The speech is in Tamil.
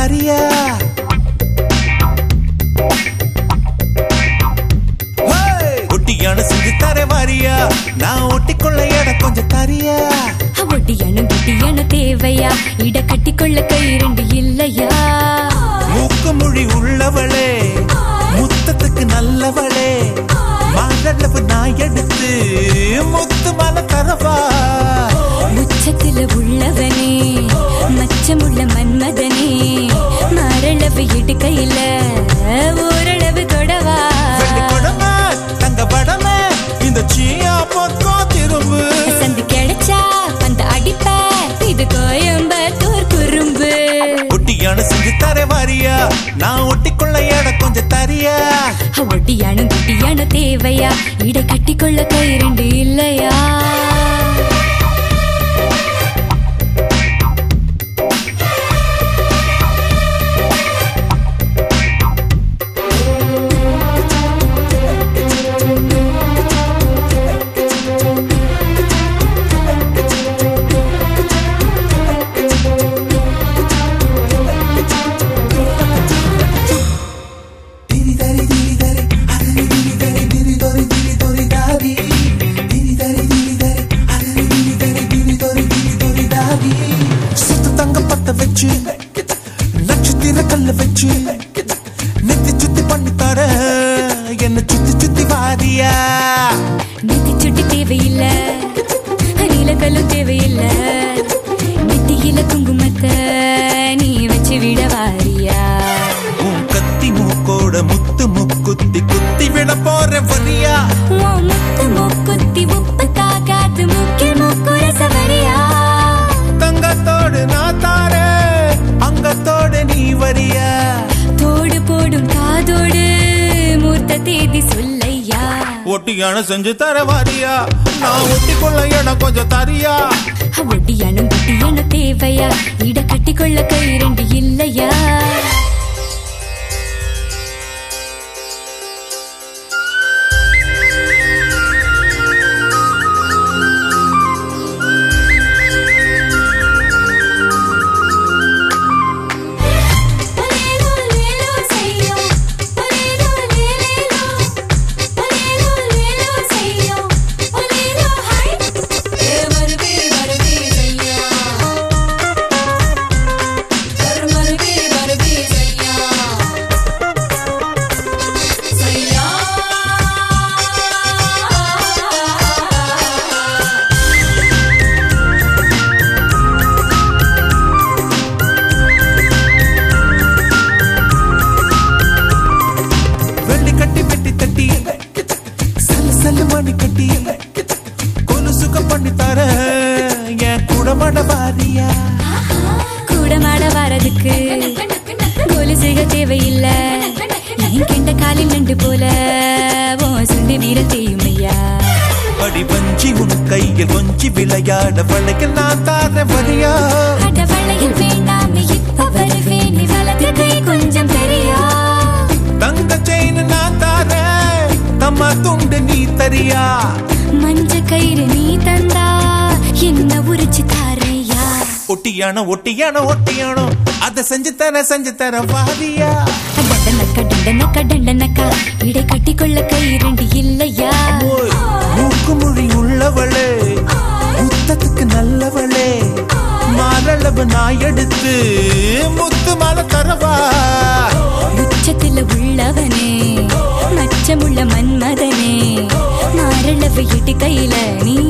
தரியா ஹேய்! ஒட்டியான செஞ்சு தர வாரியா நான் ஒட்டிக்கொள்ள இடம் கொஞ்சம் தரியா ஒட்டியானும் குட்டியானும் தேவையா இட கட்டிக்கொள்ள கை ரெண்டு இல்லையா மூக்கு மொழி உள்ளவளே முத்தத்துக்கு நல்லவளே மாதளவு நான் எடுத்து முத்து மலை தரவா உச்சத்துல உள்ளவனே மச்சமுள்ள மன்மதனே மரளவு இடுக்கையில ஓரளவு தொடவா வெள்ளி குடமே தங்க படமே இந்த சீயா பக்கம் திரும்பு சந்து கிடைச்சா அந்த அடிப்ப இது கோயம்பத்தூர் குறும்பு ஒட்டியான செஞ்சு தர வாரியா நான் ஒட்டிக்கொள்ள இடம் கொஞ்சம் தரியா ஒட்டியானும் குட்டியானும் தேவையா இட கட்டிக்கொள்ள கை ரெண்டு இல்லையா சுத்து தங்க பத்த வச்சு நட்சத்திர கல்ல வச்சு நெத்தி சுத்தி பண்ணி தர என்ன சுத்தி சுத்தி வாரியா நெத்தி சுட்டி தேவையில்ல நீலக்கல்லும் தேவையில்ல நெத்தியில குங்குமத்தை நீ வச்சு விட வாரியா உன் கத்தி மூக்கோட முத்து முக்குத்தி குத்தி விட போற வரியா உன் முத்து மூக்குத்தி உப்பு தாக்காத்து முக்கில் மூக்குற சவரியா தங்கத்தோடு நான் தாரே அங்கத்தோடு நீ வரியா தோடு போடும் காதோடு மூர்த்த தேதி சொல்லையா ஒட்டியான செஞ்சு தர வாரியா நான் ஒட்டிக்கொள்ள இடம் கொஞ்சம் தரியா ஒட்டியானும் குட்டியானும் தேவையா இட கட்டிக்கொள்ள கை ரெண்டு இல்லையா வெள்ளி கட்டி வெட்டி தட்டி சல்லு சல்லு மணி கட்டி கொலுசுக பண்ணி தர என் குடமட வாரியா கூட மாட வரதுக்கு கொலுசுக தேவையில்ல என் கெண்ட காலில் நண்டு போல ஓ சுண்டி வீர தேயுமையா அடி வஞ்சி உன் கையில் கொஞ்சி விளையாட வளைக்க நான் தார வரியா அட வளையல் வேண்டாமே இப்ப வருவேன் நீ வலது கை கொஞ்சம் தெரியா தங்க செயின் நான் தார தம்மா துண்டு நீ தரியா மஞ்ச கயிறு நீ தந்தா என்ன உரிச்சு தாரையா ஒட்டியானோ ஒட்டியானோ ஒட்டியானோ அதை செஞ்சு தர செஞ்சு தர வாரியா டண்டனக்கா டண்டனக்கா டண்டனக்கா இடை கட்டிக்கொள்ள கை ரெண்டு இல்லையா ஓய், மூக்கு மொழி உள்ளவளே முத்தத்துக்கு நல்லவளே மாரளவு நான் எடுத்து முத்து மலை தரவா உச்சத்துல உள்ளவனே மச்சமுள்ள மன்மதனே மாரளவு இட்டு கையில நீ